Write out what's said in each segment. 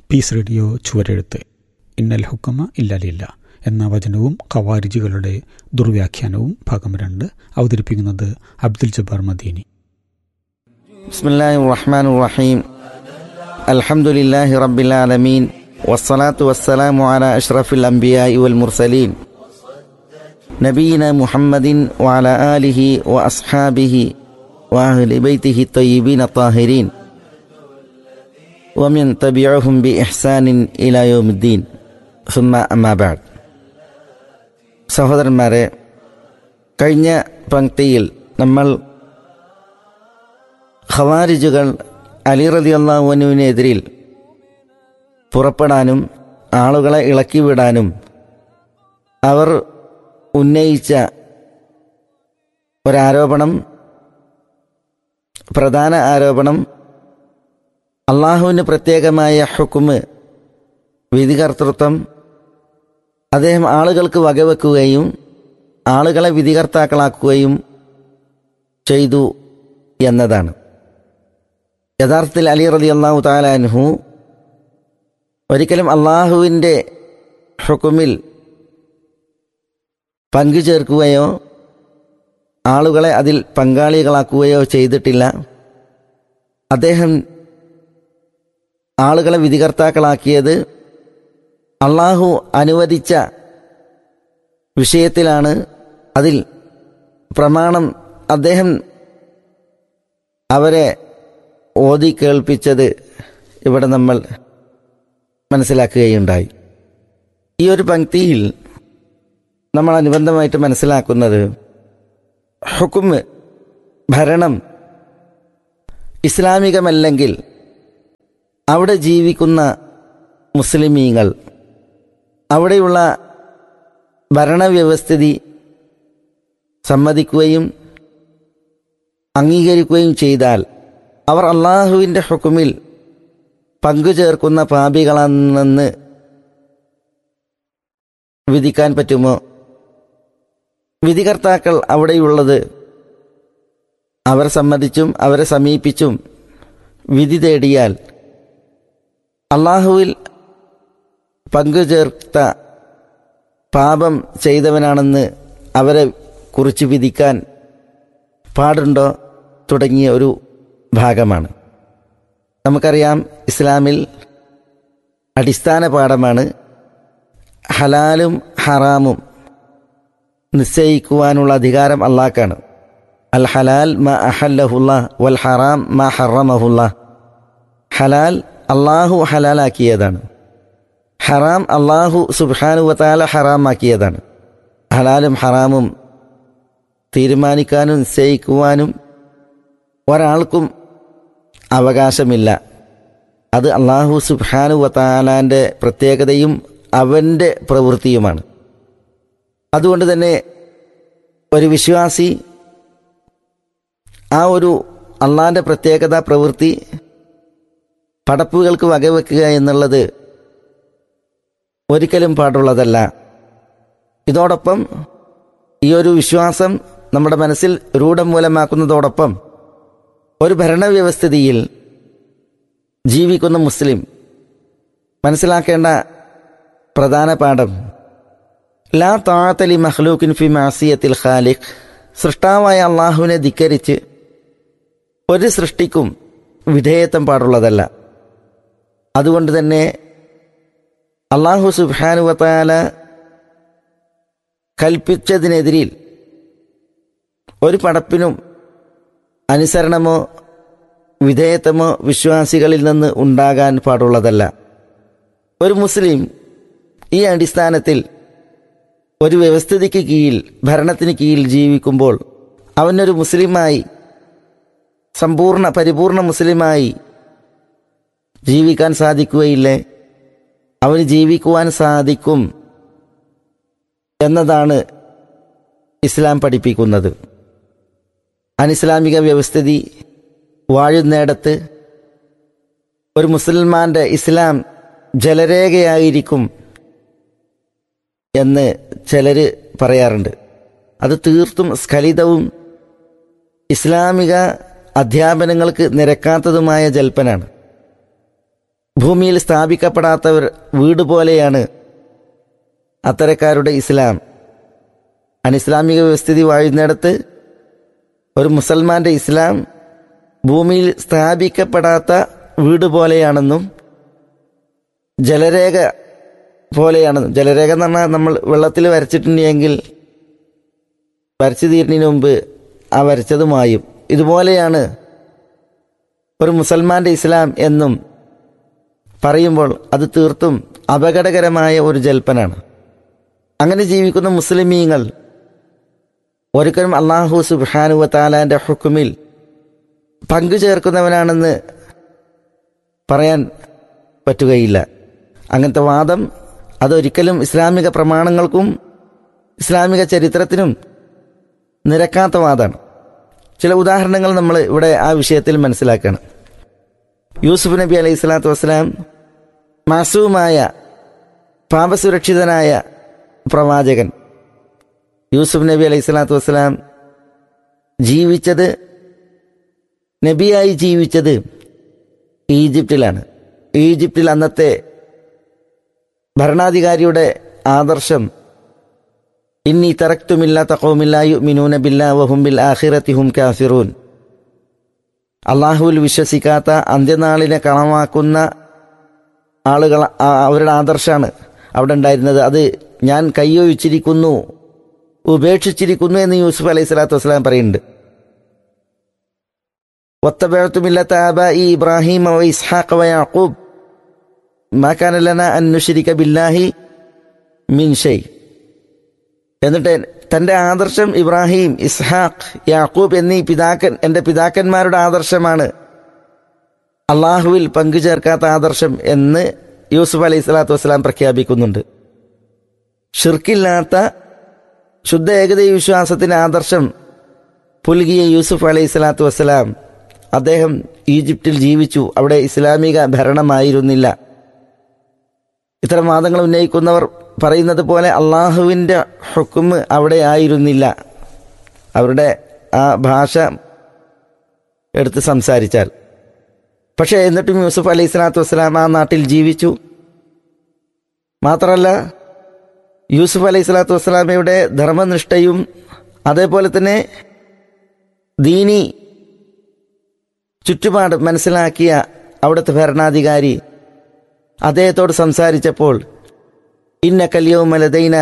piece radio ചുവരെഴുത്ത് ഇന്നൽ ഹുക്കമ ഇല്ലലില്ല എന്ന വചനവും ഖവാരിജികളുടെ ദുർവ്യാഖ്യാനവും ഭാഗം രണ്ട് അവതരിപ്പിക്കുന്നത് അബ്ദുൽ ജബ്ബാർ മദീനി بسم الله الرحمن الرحيم الحمد لله رب العالمين والصلاة والسلام على أشرف الأنبياء والمرسلين نبينا محمد وعلى آله وأصحابه وأهل بيته الطيبين الطاهرين ومن تبعهم بإحسان إلى يوم الدين ثم أما بعد സഹോദരന്മാരെ കഴിഞ്ഞ പങ്ക്തിയിൽ നമ്മൾ ഖവാരിജുകൾ അലി റലി അള്ളാഹുവിനെതിരിൽ പുറപ്പെടാനും ആളുകളെ ഇളക്കിവിടാനും അവർ ഉന്നയിച്ച ഒരാരോപണം പ്രധാന ആരോപണം അള്ളാഹുവിന് പ്രത്യേകമായ ഹുക്കുമ് വിധികർത്തൃത്വം അദ്ദേഹം ആളുകൾക്ക് വകവെക്കുകയും ആളുകളെ വിധികർത്താക്കളാക്കുകയും ചെയ്തു എന്നതാണ് യഥാർത്ഥത്തിൽ അലി റലി അള്ളാഹു താലാൻഹു ഒരിക്കലും അള്ളാഹുവിൻ്റെ ഹുക്കുമിൽ പങ്കുചേർക്കുകയോ ആളുകളെ അതിൽ പങ്കാളികളാക്കുകയോ ചെയ്തിട്ടില്ല അദ്ദേഹം ആളുകളെ വിധികർത്താക്കളാക്കിയത് അള്ളാഹു അനുവദിച്ച വിഷയത്തിലാണ് അതിൽ പ്രമാണം അദ്ദേഹം അവരെ ഓതി കേൾപ്പിച്ചത് ഇവിടെ നമ്മൾ മനസ്സിലാക്കുകയുണ്ടായി ഈ ഒരു പങ്ക്തിയിൽ നമ്മൾ അനുബന്ധമായിട്ട് മനസ്സിലാക്കുന്നത് ഹുക്കുമ് ഭരണം ഇസ്ലാമികമല്ലെങ്കിൽ അവിടെ ജീവിക്കുന്ന മുസ്ലിമീങ്ങൾ അവിടെയുള്ള ഭരണവ്യവസ്ഥിതി സമ്മതിക്കുകയും അംഗീകരിക്കുകയും ചെയ്താൽ അവർ അള്ളാഹുവിൻ്റെ ഹുക്കുമിൽ പങ്കുചേർക്കുന്ന പാപികളാണെന്ന് വിധിക്കാൻ പറ്റുമോ വിധികർത്താക്കൾ അവിടെയുള്ളത് അവർ സമ്മതിച്ചും അവരെ സമീപിച്ചും വിധി തേടിയാൽ അള്ളാഹുവിൽ പങ്കുചേർത്ത പാപം ചെയ്തവനാണെന്ന് അവരെ കുറിച്ച് വിധിക്കാൻ പാടുണ്ടോ തുടങ്ങിയ ഒരു ഭാഗമാണ് നമുക്കറിയാം ഇസ്ലാമിൽ അടിസ്ഥാന പാഠമാണ് ഹലാലും ഹറാമും നിശ്ചയിക്കുവാനുള്ള അധികാരം അള്ളാഹ്ക്കാണ് അൽ ഹലാൽ മ അഹല്ലഹുല്ല വൽ ഹറാം മ ഹറമഹുല്ല ഹലാൽ അള്ളാഹു ഹലാലാക്കിയതാണ് ഹറാം അള്ളാഹു സുബാനുവത്താല ഹറാമാക്കിയതാണ് ഹലാലും ഹറാമും തീരുമാനിക്കാനും നിശ്ചയിക്കുവാനും ഒരാൾക്കും അവകാശമില്ല അത് അള്ളാഹു സുബാനു വത്താലാൻ്റെ പ്രത്യേകതയും അവൻ്റെ പ്രവൃത്തിയുമാണ് അതുകൊണ്ട് തന്നെ ഒരു വിശ്വാസി ആ ഒരു അള്ളാൻ്റെ പ്രത്യേകത പ്രവൃത്തി പടപ്പുകൾക്ക് വകവെക്കുക എന്നുള്ളത് ഒരിക്കലും പാടുള്ളതല്ല ഇതോടൊപ്പം ഈ ഒരു വിശ്വാസം നമ്മുടെ മനസ്സിൽ രൂഢം മൂലമാക്കുന്നതോടൊപ്പം ഒരു ഭരണവ്യവസ്ഥിതിയിൽ ജീവിക്കുന്ന മുസ്ലിം മനസ്സിലാക്കേണ്ട പ്രധാന പാഠം ലാ താഴത്തലി മഹ്ലൂക്കിൻ ഫി മാസിയത്തിൽ ഖാലിഖ് സൃഷ്ടാവായ അള്ളാഹുവിനെ ധിക്കരിച്ച് ഒരു സൃഷ്ടിക്കും വിധേയത്വം പാടുള്ളതല്ല അതുകൊണ്ട് തന്നെ അള്ളാഹു സുബാനുവത്താല കൽപ്പിച്ചതിനെതിരിൽ ഒരു പടപ്പിനും അനുസരണമോ വിധേയത്വമോ വിശ്വാസികളിൽ നിന്ന് ഉണ്ടാകാൻ പാടുള്ളതല്ല ഒരു മുസ്ലിം ഈ അടിസ്ഥാനത്തിൽ ഒരു വ്യവസ്ഥിതിക്ക് കീഴിൽ ഭരണത്തിന് കീഴിൽ ജീവിക്കുമ്പോൾ അവനൊരു മുസ്ലിമായി സമ്പൂർണ്ണ പരിപൂർണ മുസ്ലിമായി ജീവിക്കാൻ സാധിക്കുകയില്ലേ അവന് ജീവിക്കുവാൻ സാധിക്കും എന്നതാണ് ഇസ്ലാം പഠിപ്പിക്കുന്നത് അനിസ്ലാമിക വ്യവസ്ഥിതി വാഴുന്നിടത്ത് ഒരു മുസൽമാന്റെ ഇസ്ലാം ജലരേഖയായിരിക്കും എന്ന് ചിലർ പറയാറുണ്ട് അത് തീർത്തും സ്ഖലിതവും ഇസ്ലാമിക അധ്യാപനങ്ങൾക്ക് നിരക്കാത്തതുമായ ജൽപ്പനാണ് ഭൂമിയിൽ സ്ഥാപിക്കപ്പെടാത്തവർ വീട് പോലെയാണ് അത്തരക്കാരുടെ ഇസ്ലാം അനിസ്ലാമിക വ്യവസ്ഥിതി വാഴുന്നിടത്ത് ഒരു മുസൽമാന്റെ ഇസ്ലാം ഭൂമിയിൽ സ്ഥാപിക്കപ്പെടാത്ത വീട് പോലെയാണെന്നും ജലരേഖ പോലെയാണെന്നും ജലരേഖ എന്ന് പറഞ്ഞാൽ നമ്മൾ വെള്ളത്തിൽ വരച്ചിട്ടുണ്ടെങ്കിൽ വരച്ചു തീരുന്നതിന് മുമ്പ് ആ വരച്ചതുമായും ഇതുപോലെയാണ് ഒരു മുസൽമാന്റെ ഇസ്ലാം എന്നും പറയുമ്പോൾ അത് തീർത്തും അപകടകരമായ ഒരു ജൽപ്പനാണ് അങ്ങനെ ജീവിക്കുന്ന മുസ്ലിമീങ്ങൾ ഒരിക്കലും അള്ളാഹു സുബാനുവ താലാന്റെ ഹുക്കുമിൽ പങ്കു ചേർക്കുന്നവനാണെന്ന് പറയാൻ പറ്റുകയില്ല അങ്ങനത്തെ വാദം അതൊരിക്കലും ഇസ്ലാമിക പ്രമാണങ്ങൾക്കും ഇസ്ലാമിക ചരിത്രത്തിനും നിരക്കാത്ത വാദമാണ് ചില ഉദാഹരണങ്ങൾ നമ്മൾ ഇവിടെ ആ വിഷയത്തിൽ മനസ്സിലാക്കണം യൂസുഫ് നബി അലൈഹി സ്വലാത്തു വസ്സലാം മാസവുമായ പാപസുരക്ഷിതനായ പ്രവാചകൻ യൂസുഫ് നബി അലൈഹി സ്വലാത്തു വസ്സലാം ജീവിച്ചത് നബിയായി ജീവിച്ചത് ഈജിപ്തിലാണ് ഈജിപ്തിൽ അന്നത്തെ ഭരണാധികാരിയുടെ ആദർശം ഇന്നി തറക്തുമില്ലാത്ത കൗമില്ലായു മിനൂന ബില്ലാ വഹും ബിൽ ആഖിറത്തി ഹും കാഫിറൂൻ അള്ളാഹുവിൽ വിശ്വസിക്കാത്ത അന്ത്യനാളിനെ കളമാക്കുന്ന ആളുകൾ ആ- അവരുടെ ആദർശമാണ് അവിടെ ഉണ്ടായിരുന്നത് അത് ഞാൻ കയ്യൊഴിച്ചിരിക്കുന്നു ഉപേക്ഷിച്ചിരിക്കുന്നു എന്ന് യൂസുഫ് അലൈഹി സ്വലാത്തു വസ്സലാം പറയുന്നുണ്ട് واتبعت ملة آبائي إبراهيم وإسحاق ويعقوب ما كان لنا أن نشرك بالله من شيء എന്നിട്ട് തന്റെ ആദർശം ഇബ്രാഹിം ഇസ്ഹാഖ് യാക്കൂബ് എന്നീ പിതാക്കൻ എൻ്റെ പിതാക്കന്മാരുടെ ആദർശമാണ് അള്ളാഹുവിൽ പങ്കുചേർക്കാത്ത ആദർശം എന്ന് യൂസുഫ് അലൈഹി സ്വലാത്തു വസ്സലാം പ്രഖ്യാപിക്കുന്നുണ്ട് ഷിർക്കില്ലാത്ത ശുദ്ധ ഏകദൈവ വിശ്വാസത്തിന്റെ ആദർശം പുൽകിയ യൂസുഫ് അലൈഹി സ്വലാത്തു വസ്സലാം അദ്ദേഹം ഈജിപ്തിൽ ജീവിച്ചു അവിടെ ഇസ്ലാമിക ഭരണമായിരുന്നില്ല ഇത്തരം വാദങ്ങൾ ഉന്നയിക്കുന്നവർ പറയുന്നത് പോലെ അള്ളാഹുവിൻ്റെ ഹുക്കുമ് അവിടെ ആയിരുന്നില്ല അവരുടെ ആ ഭാഷ എടുത്ത് സംസാരിച്ചാൽ പക്ഷേ എന്നിട്ടും യൂസുഫ് അലൈഹി സ്വലാത്തു വസ്സലാം ആ നാട്ടിൽ ജീവിച്ചു മാത്രമല്ല യൂസുഫ് അലൈഹി സ്വലാത്തു വസ്സലാമയുടെ ധർമ്മനിഷ്ഠയും അതേപോലെ തന്നെ ദീനി ചുറ്റുപാട് മനസ്സിലാക്കിയ അവിടുത്തെ ഭരണാധികാരി അദ്ദേഹത്തോട് സംസാരിച്ചപ്പോൾ ഇന്ന കല്യവുമലദൈന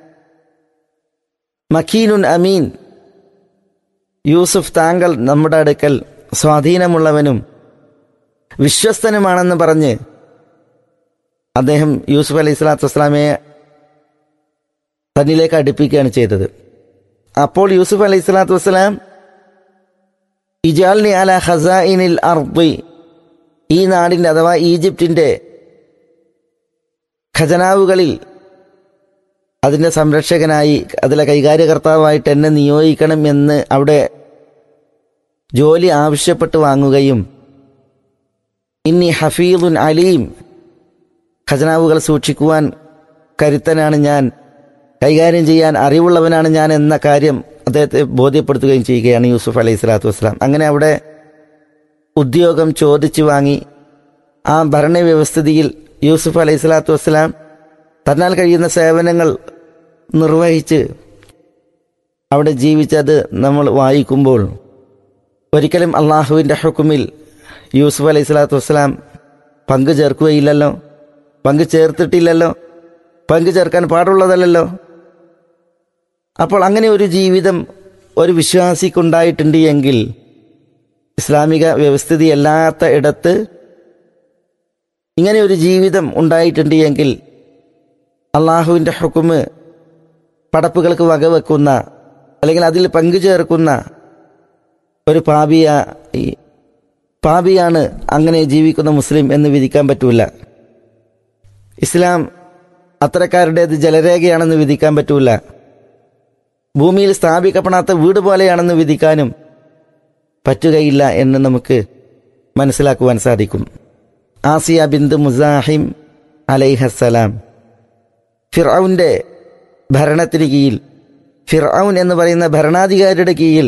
മക്കീനുൻ അമീൻ യൂസുഫ് താങ്കൾ നമ്മുടെ അടുക്കൽ സ്വാധീനമുള്ളവനും വിശ്വസ്തനുമാണെന്ന് പറഞ്ഞ് അദ്ദേഹം യൂസുഫ് അലൈഹി സ്വലാത്തു വസ്സലാമയെ തന്നിലേക്ക് അടുപ്പിക്കുകയാണ് ചെയ്തത് അപ്പോൾ യൂസുഫ് അലൈഹി സ്വലാത്തു വസ്സലാം ഇജാൽനി അല ഖസാഇനിൽ അർദി ഈ നാടിൻ്റെ അഥവാ ഈജിപ്തിൻ്റെ ഖജനാവുകളിൽ അതിൻ്റെ സംരക്ഷകനായി അതിലെ കൈകാര്യകർത്താവായിട്ട് എന്നെ നിയോഗിക്കണം എന്ന് അവിടെ ജോലി ആവശ്യപ്പെട്ട് വാങ്ങുകയും ഇന്നി ഹഫീദുൻ അലീം ഖജനാവുകൾ സൂക്ഷിക്കുവാൻ കരുത്തനാണ് ഞാൻ കൈകാര്യം ചെയ്യാൻ അറിവുള്ളവനാണ് ഞാൻ എന്ന കാര്യം അദ്ദേഹത്തെ ബോധ്യപ്പെടുത്തുകയും ചെയ്യുകയാണ് യൂസുഫ് അലൈഹി സ്വലാത്തു വസ്സലാം അങ്ങനെ അവിടെ ഉദ്യോഗം ചോദിച്ചു വാങ്ങി ആ ഭരണവ്യവസ്ഥിതിയിൽ യൂസുഫ് അലൈഹി സ്വലാത്തു വസ്സലാം തന്നാൽ കഴിയുന്ന സേവനങ്ങൾ നിർവഹിച്ച് അവിടെ ജീവിച്ചത് നമ്മൾ വായിക്കുമ്പോൾ ഒരിക്കലും അള്ളാഹുവിൻ്റെ ഹുക്കുമിൽ യൂസുഫ് അലൈഹി സ്വലാത്തു വസ്സലാം പങ്കു ചേർക്കുകയില്ലല്ലോ പങ്കു ചേർത്തിട്ടില്ലല്ലോ പങ്കു ചേർക്കാൻ പാടുള്ളതല്ലല്ലോ അപ്പോൾ അങ്ങനെ ഒരു ജീവിതം ഒരു വിശ്വാസിക്കുണ്ടായിട്ടുണ്ട് എങ്കിൽ ഇസ്ലാമിക വ്യവസ്ഥിതി അല്ലാത്ത ഇടത്ത് ഇങ്ങനെ ഒരു ജീവിതം ഉണ്ടായിട്ടുണ്ട് എങ്കിൽ അള്ളാഹുവിൻ്റെ ഹുക്കുമ് പടപ്പുകൾക്ക് വകവെക്കുന്ന അല്ലെങ്കിൽ അതിൽ പങ്കുചേർക്കുന്ന ഒരു പാപിയ ഈ പാപിയാണ് അങ്ങനെ ജീവിക്കുന്ന മുസ്ലിം എന്ന് വിധിക്കാൻ പറ്റൂല ഇസ്ലാം അത്തരക്കാരുടേത് ജലരേഖയാണെന്ന് വിധിക്കാൻ പറ്റൂല ഭൂമിയിൽ സ്ഥാപിക്കപ്പെടാത്ത വീട് പോലെയാണെന്ന് വിധിക്കാനും പറ്റുകയില്ല എന്ന് നമുക്ക് മനസ്സിലാക്കുവാൻ സാധിക്കും ആസിയ ബിന്ദു മുസാഹിം അലൈഹസ്സലാം ഫിർഔന്റെ ഭരണത്തിന് കീഴിൽ ഫിർഔൻ എന്ന് പറയുന്ന ഭരണാധികാരിയുടെ കീഴിൽ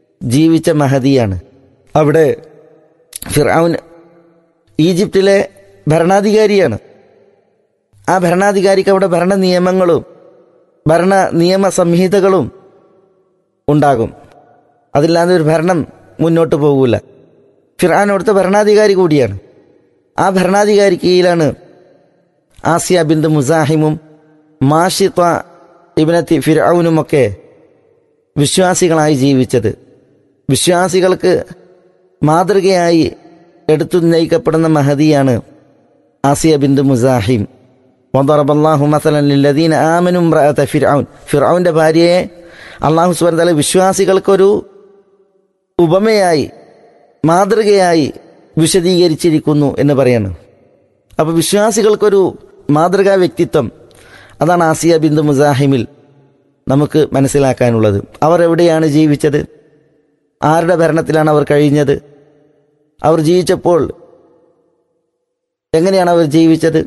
ജീവിച്ച മഹതിയാണ് അവിടെ ഫിർഔൻ ഈജിപ്തിലെ ഭരണാധികാരിയാണ് ആ ഭരണാധികാരിക്ക് അവിടെ ഭരണ നിയമങ്ങളും ഭരണ നിയമ സംഹിതകളും ഉണ്ടാകും അതില്ലാതെ ഒരു ഭരണം മുന്നോട്ട് പോകൂല ഫിറാൻ അവിടുത്തെ ഭരണാധികാരി കൂടിയാണ് ആ ഭരണാധികാരി കീഴിലാണ് ആസിയ ബിന്ദു മുസാഹിമും മാഷിത്ത ഇബനത്തി ഫിറൌനുമൊക്കെ വിശ്വാസികളായി ജീവിച്ചത് വിശ്വാസികൾക്ക് മാതൃകയായി എടുത്തു നയിക്കപ്പെടുന്ന മഹതിയാണ് ആസിയ ബിന്ദു മുസാഹിം വദറബല്ലാഹു മസലൻ ലില്ലദീന ആമനും റഅത ഫിർഔൻ ഫിർഔന്റെ ഭാര്യയെ അള്ളാഹു സുബ്ഹാനഹു വതആല വിശ്വാസികൾക്കൊരു ഉപമയായി മാതൃകയായി വിശദീകരിച്ചിരിക്കുന്നു എന്ന് പറയാണ് അപ്പോൾ വിശ്വാസികൾക്കൊരു മാതൃകാ വ്യക്തിത്വം അതാണ് ആസിയ ബിന്ദു മുസാഹിമിൽ നമുക്ക് മനസ്സിലാക്കാനുള്ളത് അവർ എവിടെയാണ് ജീവിച്ചത് ആരുടെ ഭരണത്തിലാണ് അവർ കഴിഞ്ഞത് അവർ ജീവിച്ചപ്പോൾ എങ്ങനെയാണ് അവർ ജീവിച്ചത്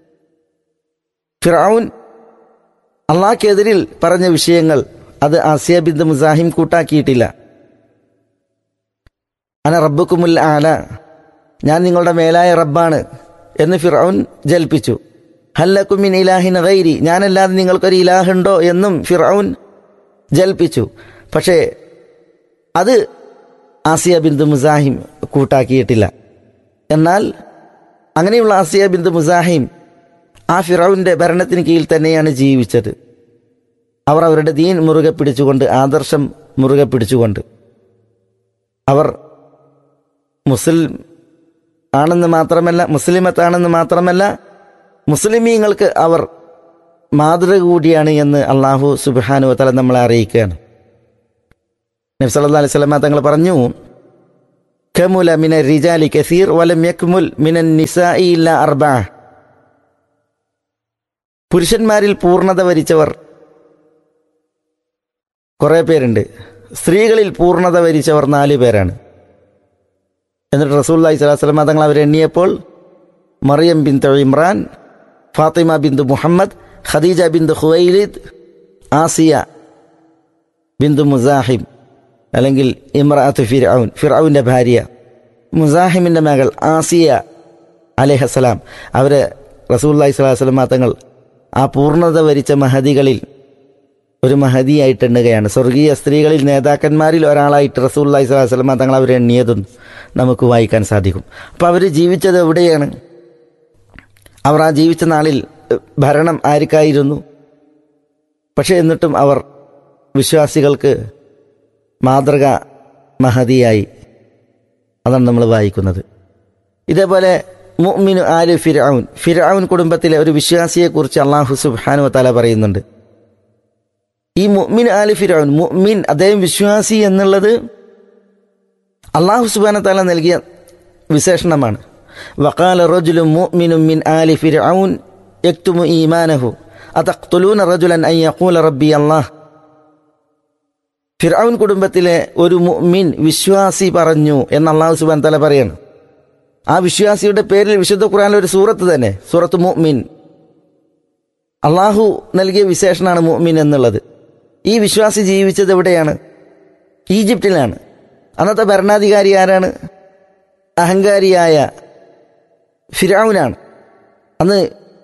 ഫിറൌൻ അള്ളാഹ്ക്കെതിരിൽ പറഞ്ഞ വിഷയങ്ങൾ അത് ആസിയ ബിന്ദു മുസാഹിം കൂട്ടാക്കിയിട്ടില്ല അന റബ്ബുക്കുമുൽ ആല ഞാൻ നിങ്ങളുടെ മേലായ റബ്ബാണ് എന്ന് ഫിറൌൻ ജൽപ്പിച്ചു ഹല്ലക്കുമിൻ ഇലാഹിൻ ഗൈരി ഞാനല്ലാതെ നിങ്ങൾക്കൊരു ഇലാഹുണ്ടോ എന്നും ഫിറൌൻ ജൽപ്പിച്ചു പക്ഷേ അത് ആസിയ ബിന്ദു മുസാഹിം കൂട്ടാക്കിയിട്ടില്ല എന്നാൽ അങ്ങനെയുള്ള ആസിയ ബിന്ദു മുസാഹിം ആ ഫിറൌവിൻ്റെ ഭരണത്തിന് കീഴിൽ തന്നെയാണ് ജീവിച്ചത് അവർ അവരുടെ ദീൻ മുറുകെ പിടിച്ചുകൊണ്ട് ആദർശം മുറുകെ പിടിച്ചുകൊണ്ട് അവർ മുസ്ലിം ആണെന്ന് മാത്രമല്ല മുസ്ലിമത്താണെന്ന് മാത്രമല്ല മുസ്ലിമീങ്ങൾക്ക് അവർ മാതൃക കൂടിയാണ് എന്ന് അള്ളാഹു സുബാനു തല നമ്മളെ അറിയിക്കുകയാണ് നബ്സല്ലാ അലൈഹി സ്വലമ തങ്ങൾ പറഞ്ഞു കമുല മിന റിജാലി കസീർ വലം യക്മുൽ മിനൻ നിസായി ഇല്ല അർബ പുരുഷന്മാരിൽ പൂർണ്ണത വരിച്ചവർ കുറേ പേരുണ്ട് സ്ത്രീകളിൽ പൂർണ്ണത വരിച്ചവർ നാല് പേരാണ് എന്നിട്ട് റസൂല്ലായി സ്വലാസ്ലമ തങ്ങൾ അവരെ എണ്ണിയപ്പോൾ മറിയം ബിന്ദു ഇമ്രാൻ ഫാത്തിമ ബിന്ദു മുഹമ്മദ് ഖദീജ ബിന്ദു ഖുവൈലിദ് ആസിയ ബിന്ദു മുസാഹിം അല്ലെങ്കിൽ ഇമ്രാത്ത് ഫിർഔൻ ഫിർഔൻ്റെ ഭാര്യ മുസാഹിമിൻ്റെ മകൾ ആസിയ അലേഹസ്സലാം അവരെ റസൂല്ലായി സ്വലാസ്ലമ തങ്ങൾ ആ പൂർണ്ണത വരിച്ച മഹദികളിൽ ഒരു മഹദിയായിട്ട് എണ്ണുകയാണ് സ്വർഗീയ സ്ത്രീകളിൽ നേതാക്കന്മാരിൽ ഒരാളായിട്ട് റസൂല്ലായി സ്വലാസ്ലമ തങ്ങൾ അവരെ എണ്ണിയതും നമുക്ക് വായിക്കാൻ സാധിക്കും അപ്പോൾ അവർ ജീവിച്ചത് എവിടെയാണ് അവർ ആ ജീവിച്ച നാളിൽ ഭരണം ആർക്കായിരുന്നു പക്ഷേ എന്നിട്ടും അവർ വിശ്വാസികൾക്ക് മാതൃക മഹതിയായി അതാണ് നമ്മൾ വായിക്കുന്നത് ഇതേപോലെ മുഅ്മിനു ആല് ഫിർഔൻ ഫിർഔൻ കുടുംബത്തിലെ ഒരു വിശ്വാസിയെക്കുറിച്ച് അള്ളാഹു സുബ്ഹാനു തല പറയുന്നുണ്ട് ഈ മുഅ്മിൻ ആല് ഫിർഔൻ മുഅ്മിൻ അദ്ദേഹം വിശ്വാസി എന്നുള്ളത് അള്ളാഹു സുബാന തല നൽകിയ വിശേഷണമാണ് വക്കാല റജുലു മുഅ്മിനും മിൻ ആലി ഫിർഔൻ യക്തുമു ഈമാനഹു അതഖ്തുലൂന റജുലൻ അൻ യഖൂല റബ്ബി അല്ലാഹ് ഫിർഔൻ കുടുംബത്തിലെ ഒരു മുഅ്മിൻ വിശ്വാസി പറഞ്ഞു എന്ന് അള്ളാഹു സുബാൻ തല പറയാണ് ആ വിശ്വാസിയുടെ പേരിൽ വിശുദ്ധ ഖുർആനിലെ ഒരു സൂറത്ത് തന്നെ സൂറത്ത് മുഅ്മിൻ അള്ളാഹു നൽകിയ വിശേഷണമാണ് മുഅ്മിൻ എന്നുള്ളത് ഈ വിശ്വാസി ജീവിച്ചത് എവിടെയാണ് ഈജിപ്തിലാണ് അന്നത്തെ ഭരണാധികാരി ആരാണ് അഹങ്കാരിയായ ഫിരാവുനാണ് അന്ന്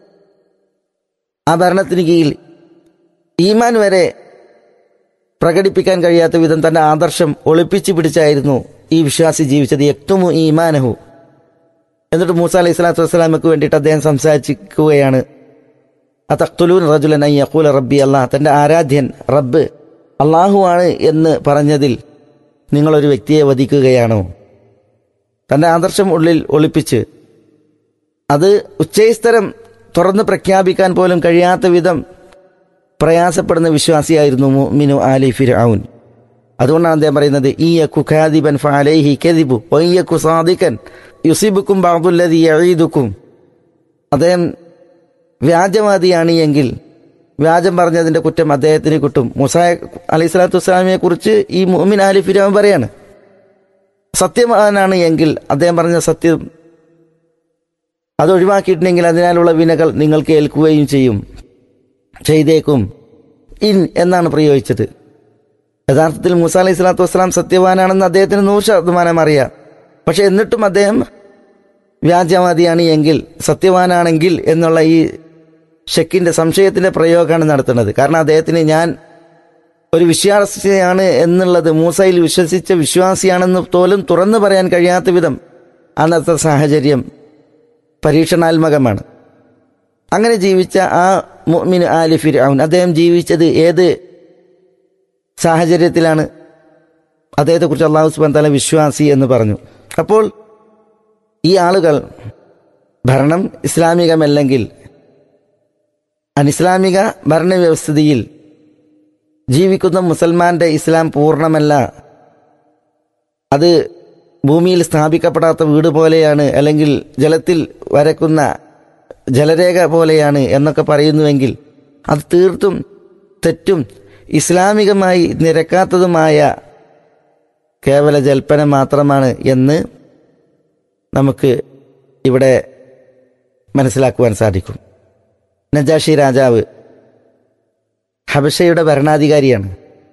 ആ ഭരണത്തിന് കീഴിൽ ഈമാൻ വരെ പ്രകടിപ്പിക്കാൻ കഴിയാത്ത വിധം തന്റെ ആദർശം ഒളിപ്പിച്ചു പിടിച്ചായിരുന്നു ഈ വിശ്വാസി ജീവിച്ചത് എക്തുമു ഈമാനഹു എന്നിട്ട് മൂസ അലൈഹി സ്വലാത്തു വസ്സലാമക്ക് വേണ്ടിയിട്ട് അദ്ദേഹം സംസാരിക്കുകയാണ് അതഖ്തുലൂൻ റജുലൻ അൻ യഖൂല റബ്ബി അള്ളാഹ് തൻ്റെ ആരാധ്യൻ റബ്ബ് അള്ളാഹു ആണ് എന്ന് പറഞ്ഞതിൽ നിങ്ങളൊരു വ്യക്തിയെ വധിക്കുകയാണോ തൻ്റെ ആദർശം ഉള്ളിൽ ഒളിപ്പിച്ച് അത് ഉച്ചൈസ്തരം തുറന്ന് പ്രഖ്യാപിക്കാൻ പോലും കഴിയാത്ത വിധം പ്രയാസപ്പെടുന്ന വിശ്വാസിയായിരുന്നു മുഅ്മിനു ആലി ഫിർഔൻ അതുകൊണ്ടാണ് അദ്ദേഹം പറയുന്നത് ഈ ഖാദിബൻ ഫഅലൈഹി കദിബു വയ്യക്കു സാദിഖൻ യുസിബുക്കും ബാബുല്ലതി യഈദുക്കും അദ്ദേഹം വ്യാജവാദിയാണ് എങ്കിൽ വ്യാജം പറഞ്ഞതിന്റെ കുറ്റം അദ്ദേഹത്തിന് കിട്ടും മുസാ അലൈഹി സ്വലാത്തു വസ്സലാമിയെ കുറിച്ച് ഈ മുഅ്മിൻ ആലി ഫിർഔൻ പറയാണ് സത്യവാനാണ് എങ്കിൽ അദ്ദേഹം പറഞ്ഞ സത്യം അത് ഒഴിവാക്കിയിട്ടുണ്ടെങ്കിൽ അതിനാലുള്ള വിനകൾ നിങ്ങൾക്ക് ഏൽക്കുകയും ചെയ്യും ചെയ്തേക്കും ഇൻ എന്നാണ് പ്രയോഗിച്ചത് യഥാർത്ഥത്തിൽ മൂസ അലൈഹി സ്വലാത്തു വസ്സലാം സത്യവാനാണെന്ന് അദ്ദേഹത്തിന് നൂറ് ശതമാനം അറിയാം പക്ഷെ എന്നിട്ടും അദ്ദേഹം വ്യാജവാദിയാണ് എങ്കിൽ സത്യവാനാണെങ്കിൽ എന്നുള്ള ഈ ഷെക്കിൻ്റെ സംശയത്തിൻ്റെ പ്രയോഗമാണ് നടത്തുന്നത് കാരണം അദ്ദേഹത്തിന് ഞാൻ ഒരു വിശ്വാസിയാണ് എന്നുള്ളത് മൂസയിൽ വിശ്വസിച്ച വിശ്വാസിയാണെന്ന് പോലും തുറന്നു പറയാൻ കഴിയാത്ത വിധം അന്നത്തെ സാഹചര്യം പരീക്ഷണാത്മകമാണ് അങ്ങനെ ജീവിച്ച ആ മുഅ്മിൻ ആലി ഫിർഔൻ അദ്ദേഹം ജീവിച്ചത് ഏത് സാഹചര്യത്തിലാണ് അദ്ദേഹത്തെക്കുറിച്ച് അള്ളാഹു സുബാൻ തല വിശ്വാസി എന്ന് പറഞ്ഞു അപ്പോൾ ഈ ആളുകൾ ഭരണം ഇസ്ലാമികമല്ലെങ്കിൽ അനിസ്ലാമിക ഭരണവ്യവസ്ഥിതിയിൽ ജീവിക്കുന്ന മുസൽമാന്റെ ഇസ്ലാം പൂർണ്ണമല്ല അത് ഭൂമിയിൽ സ്ഥാപിക്കപ്പെടാത്ത വീട് പോലെയാണ് അല്ലെങ്കിൽ ജലത്തിൽ വരക്കുന്ന ജലരേഖ പോലെയാണ് എന്നൊക്കെ പറയുന്നുവെങ്കിൽ അത് തീർത്തും തെറ്റും ഇസ്ലാമികമായി നിരക്കാത്തതുമായ കേവല ജൽപ്പനം മാത്രമാണ് എന്ന് നമുക്ക് ഇവിടെ മനസ്സിലാക്കുവാൻ സാധിക്കും നജാഷി രാജാവ് ഹബഷയുടെ ഭരണാധികാരിയാണ്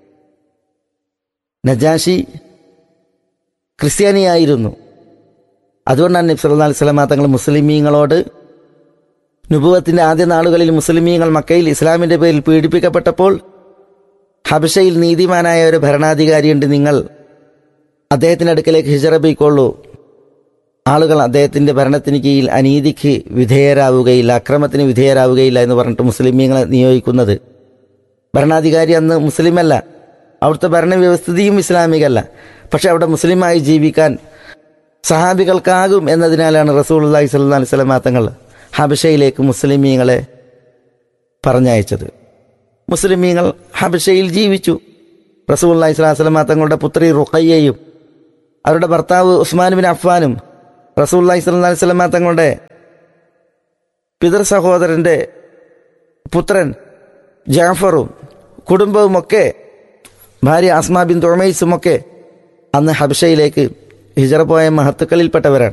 നജാഷി ക്രിസ്ത്യാനിയായിരുന്നു അതുകൊണ്ടാണ് നബി സല്ലല്ലാഹു അലൈഹി വസല്ലമ തങ്ങൾ മുസ്ലിമീങ്ങളോട് നുബുവത്തിന്റെ ആദ്യ നാളുകളിൽ മുസ്ലിമീങ്ങൾ മക്കയിൽ ഇസ്ലാമിന്റെ പേരിൽ പീഡിപ്പിക്കപ്പെട്ടപ്പോൾ ഹബഷയിൽ നീതിമാനായ ഒരു ഭരണാധികാരിയുണ്ട് നിങ്ങൾ അദ്ദേഹത്തിന്റെ അടുക്കലേക്ക് ഹിജറ പോയിക്കൊള്ളൂ ആളുകൾ അദ്ദേഹത്തിന്റെ ഭരണത്തിന് കീഴിൽ അനീതിക്ക് വിധേയരാവുകയില്ല അക്രമത്തിന് വിധേയരാവുകയില്ല എന്ന് പറഞ്ഞിട്ട് മുസ്ലിമീങ്ങളെ നിയോഗിക്കുന്നത് ഭരണാധികാരി അന്ന് മുസ്ലിമല്ല അവിടുത്തെ ഭരണവ്യവസ്ഥിതിയും ഇസ്ലാമികല്ല പക്ഷെ അവിടെ മുസ്ലിമായി ജീവിക്കാൻ സഹാബികൾക്കാകും എന്നതിനാലാണ് റസൂൽ അള്ളാഹി സ്വല്ലാ അലൈഹി സ്വലം തങ്ങൾ ഹബഷയിലേക്ക് മുസ്ലിമീങ്ങളെ പറഞ്ഞയച്ചത് മുസ്ലിമീങ്ങൾ ഹബഷയിൽ ജീവിച്ചു റസൂൽ അള്ളാഹി സ്വലാഹു വസ്ലം തങ്ങളുടെ പുത്രി റുഖയ്യയും അവരുടെ ഭർത്താവ് ഉസ്മാൻ ബിൻ അഫ്ഫാനും റസൂൽ അള്ളാഹി സ്വല്ലാ അലൈഹി സ്വലം തങ്ങളുടെ പിതൃ സഹോദരന്റെ പുത്രൻ ജാഫറും കുടുംബവുമൊക്കെ ഭാര്യ അസ്മാ ബിൻ തുമൈസുമൊക്കെ അന്ന് ഹബഷയിലേക്ക് ഹിജറ പോയ മഹത്തുക്കളിൽപ്പെട്ടവരാണ്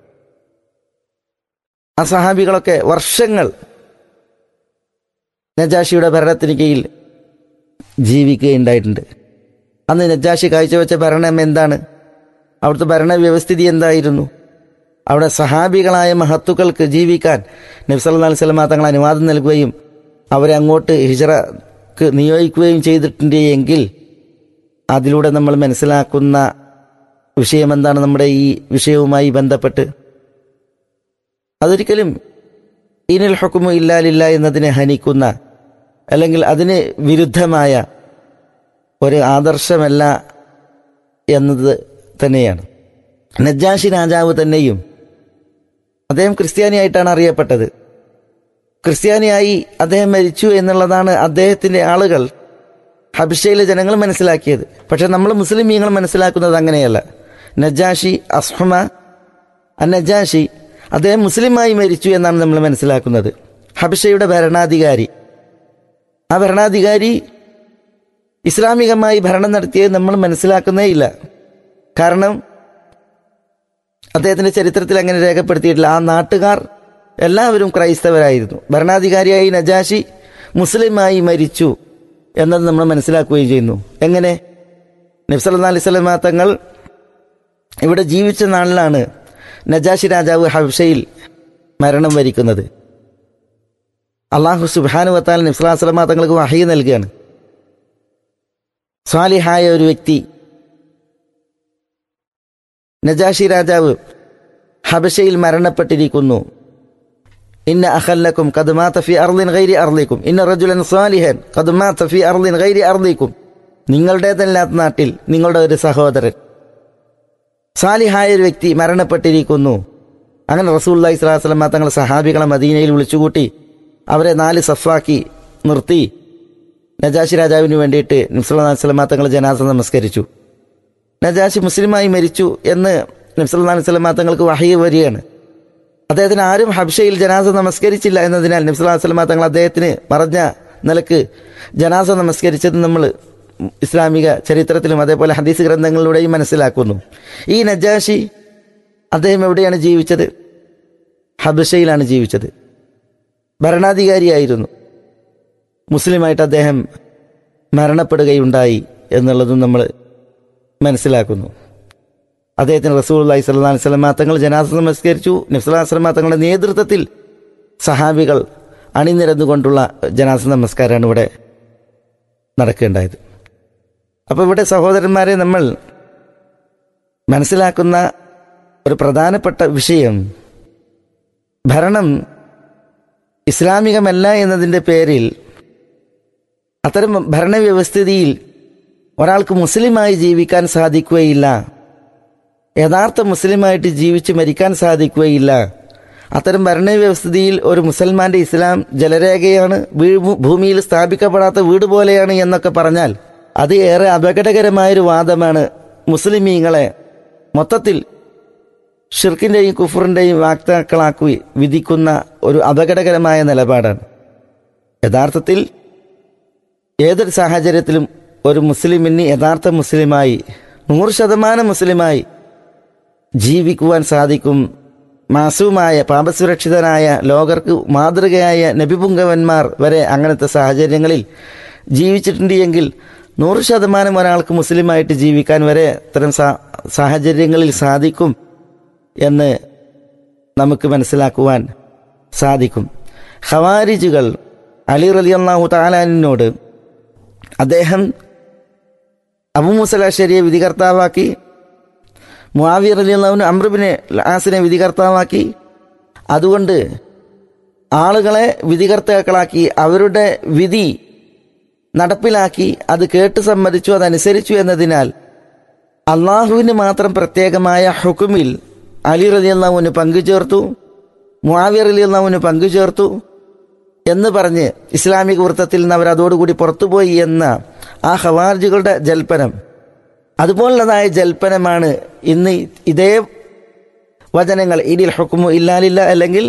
ആ സഹാബികളൊക്കെ വർഷങ്ങൾ നജാഷിയുടെ ഭരണത്തിന് കീഴിൽ ജീവിക്കുകയുണ്ടായിട്ടുണ്ട് അന്ന് നജാഷി കാഴ്ചവെച്ച ഭരണം എന്താണ് അവിടുത്തെ ഭരണവ്യവസ്ഥിതി എന്തായിരുന്നു അവിടെ സഹാബികളായ മഹത്തുക്കൾക്ക് ജീവിക്കാൻ നബ്സല്ലാ അലൈഹി സ്വലമ തങ്ങൾ അനുവാദം നൽകുകയും അവരെ അങ്ങോട്ട് ഹിജറക്ക് നിയോഗിക്കുകയും ചെയ്തിട്ടുണ്ട് എങ്കിൽ അതിലൂടെ നമ്മൾ മനസ്സിലാക്കുന്ന വിഷയം എന്താണ് നമ്മുടെ ഈ വിഷയവുമായി ബന്ധപ്പെട്ട് അതൊരിക്കലും ഇനിൽ ഹുക്കുമു ഇല്ലാലില്ല എന്നതിനെ ഹനിക്കുന്ന അല്ലെങ്കിൽ അതിന് വിരുദ്ധമായ ഒരു ആദർശമല്ല എന്നത് തന്നെയാണ് നജാഷി രാജാവ് തന്നെയും അദ്ദേഹം ക്രിസ്ത്യാനിയായിട്ടാണ് അറിയപ്പെട്ടത് ക്രിസ്ത്യാനിയായി അദ്ദേഹം മരിച്ചു എന്നുള്ളതാണ് അദ്ദേഹത്തിന്റെ ആളുകൾ ഹബിഷയിലെ ജനങ്ങൾ മനസ്സിലാക്കിയത് പക്ഷെ നമ്മൾ മുസ്ലിമീങ്ങൾ മനസ്സിലാക്കുന്നത് അങ്ങനെയല്ല നജാഷി അസ്ഹമ നജാഷി അദ്ദേഹം മുസ്ലിമായി മരിച്ചു എന്നാണ് നമ്മൾ മനസ്സിലാക്കുന്നത് ഹബിഷയുടെ ഭരണാധികാരി ആ ഭരണാധികാരി ഇസ്ലാമികമായി ഭരണം നടത്തിയത് നമ്മൾ മനസ്സിലാക്കുന്നേ ഇല്ല കാരണം അദ്ദേഹത്തിന്റെ ചരിത്രത്തിൽ അങ്ങനെ രേഖപ്പെടുത്തിയിട്ടില്ല ആ നാട്ടുകാർ എല്ലാവരും ക്രൈസ്തവരായിരുന്നു ഭരണാധികാരിയായി നജാഷി മുസ്ലിമായി മരിച്ചു എന്നത് നമ്മൾ മനസ്സിലാക്കുകയും ചെയ്യുന്നു എങ്ങനെ നബ്സല്ലാ അലൈഹി സ്വലമ തങ്ങൾ ഇവിടെ ജീവിച്ച നാളിലാണ് നജാഷി രാജാവ് ഹബ്ഷയിൽ മരണം വരിക്കുന്നത് അള്ളാഹു സുബാനു വത്താൽ നബ്സലാ സ്വലമ തങ്ങൾക്ക് വഹി നൽകുകയാണ് സ്വാലിഹായ ഒരു വ്യക്തി നജാഷി രാജാവ് ഹബഷയിൽ മരണപ്പെട്ടിരിക്കുന്നു ഇന്ന അഖല്ലക്കും കദ്മാത ഫി അർളിൻ ഗൈരി അർളിക്കും ഇന്ന റജുലൻ സ്വാലിഹൻ കദ്മാത ഫി അർളിൻ ഗൈരി അർളിക്കും നിങ്ങളുടേതല്ലാത്ത നാട്ടിൽ നിങ്ങളുടെ ഒരു സഹോദരൻ സാലിഹായ ഒരു വ്യക്തി മരണപ്പെട്ടിരിക്കുന്നു അങ്ങനെ റസൂല്ലാഹി സ്വലാഹു വസ്ലമ തങ്ങൾ സഹാബികളെ മദീനയിൽ വിളിച്ചുകൂട്ടി അവരെ നാല് സഫാക്കി നിർത്തി നജാഷി രാജാവിന് വേണ്ടിയിട്ട് നബ്സല്ലാ വസ്ലമ തങ്ങൾ ജനാസ നമസ്കരിച്ചു നജാഷി മുസ്ലിമായി മരിച്ചു എന്ന് നബ്സല്ലാ വസ്ലമ തങ്ങൾക്ക് വഹി വരികയാണ് അദ്ദേഹത്തിന് ആരും ഹബ്ഷയിൽ ജനാസ നമസ്കരിച്ചില്ല എന്നതിനാൽ നബ്സല്ലാ വസ്ലമ തങ്ങൾ അദ്ദേഹത്തിന് പറഞ്ഞ നിലക്ക് ജനാസ നമസ്കരിച്ചത് നമ്മൾ ഇസ്ലാമിക ചരിത്രത്തിലും അതേപോലെ ഹദീസ് ഗ്രന്ഥങ്ങളിലൂടെയും മനസ്സിലാക്കുന്നു ഈ നജാഷി അദ്ദേഹം എവിടെയാണ് ജീവിച്ചത് ഹബഷയിലാണ് ജീവിച്ചത് ഭരണാധികാരിയായിരുന്നു മുസ്ലിമായിട്ട് അദ്ദേഹം മരണപ്പെടുകയുണ്ടായി എന്നുള്ളതും നമ്മൾ മനസ്സിലാക്കുന്നു അദ്ദേഹത്തിന് റസൂൽ അള്ളഹി സ്വല്ലാ വസ്ലമ തങ്ങൾ ജനാസ നമസ്കരിച്ചു നബ്സുല്ലാസ്ലമ തങ്ങളുടെ നേതൃത്വത്തിൽ സഹാബികൾ അണിനിരന്നുകൊണ്ടുള്ള ജനാസ നമസ്കാരമാണ് ഇവിടെ നടക്കേണ്ടായത് അപ്പോൾ ഇവിടെ സഹോദരന്മാരെ നമ്മൾ മനസ്സിലാക്കുന്ന ഒരു പ്രധാനപ്പെട്ട വിഷയം ഭരണം ഇസ്ലാമികമല്ല എന്നതിൻ്റെ പേരിൽ അത്തരം ഭരണവ്യവസ്ഥിതിയിൽ ഒരാൾക്ക് മുസ്ലിമായി ജീവിക്കാൻ സാധിക്കുകയില്ല യഥാർത്ഥ മുസ്ലിമായിട്ട് ജീവിച്ച് മരിക്കാൻ സാധിക്കുകയില്ല അത്തരം ഭരണവ്യവസ്ഥിതിയിൽ ഒരു മുസൽമാന്റെ ഇസ്ലാം ജലരേഖയാണ് ഭൂമിയിൽ സ്ഥാപിക്കപ്പെടാത്ത വീട് പോലെയാണ് എന്നൊക്കെ പറഞ്ഞാൽ അത് ഏറെ അപകടകരമായൊരു വാദമാണ് മുസ്ലിമീങ്ങളെ മൊത്തത്തിൽ ഷിർക്കിൻ്റെയും കുഫറിൻ്റെയും വാക്താക്കളാക്കി വിധിക്കുന്ന ഒരു അപകടകരമായ നിലപാടാണ് യഥാർത്ഥത്തിൽ ഏതൊരു സാഹചര്യത്തിലും ഒരു മുസ്ലിമിന് യഥാർത്ഥ മുസ്ലിമായി നൂറ് ശതമാനം മുസ്ലിമായി ജീവിക്കുവാൻ സാധിക്കും മാസവുമായ പാപസുരക്ഷിതനായ ലോകർക്ക് മാതൃകയായ നബിപുങ്കവന്മാർ വരെ അങ്ങനത്തെ സാഹചര്യങ്ങളിൽ ജീവിച്ചിട്ടുണ്ട് എങ്കിൽ നൂറ് ശതമാനം ഒരാൾക്ക് മുസ്ലിമായിട്ട് ജീവിക്കാൻ വരെ ഇത്തരം സാഹചര്യങ്ങളിൽ സാധിക്കും എന്ന് നമുക്ക് മനസ്സിലാക്കുവാൻ സാധിക്കും ഖവാരിജുകൾ അലി റലി അള്ളാഹു താലാനിനോട് അദ്ദേഹം അബു മുസലാശ്ശേരിയെ വിധികർത്താവാക്കി മുആവിർ അലി അള്ളാഹുവിന് അമ്രുബിനെ ആസിനെ വിധികർത്താവാക്കി അതുകൊണ്ട് ആളുകളെ വിധികർത്താക്കളാക്കി അവരുടെ വിധി നടപ്പിലാക്കി അത് കേട്ട് സമ്മതിച്ചു അതനുസരിച്ചു എന്നതിനാൽ അള്ളാഹുവിന് മാത്രം പ്രത്യേകമായ ഹുക്കുമിൽ അലി റലി അള്ളാഹുവിന് പങ്കുചേർത്തു മുആവിർ അലി അള്ളാഹുവിന് പങ്കുചേർത്തു എന്ന് പറഞ്ഞ് ഇസ്ലാമിക വൃത്തത്തിൽ നിന്ന് അവർ അതോടുകൂടി പുറത്തുപോയി എന്ന ആ ഹവാർജുകളുടെ ജൽപ്പനം അതുപോലുള്ളതായ ജൽപ്പനമാണ് ഇന്ന് ഇതേ വചനങ്ങൾ ഇടിൽ ഹുക്കുമു ഇല്ലാലില്ല അല്ലെങ്കിൽ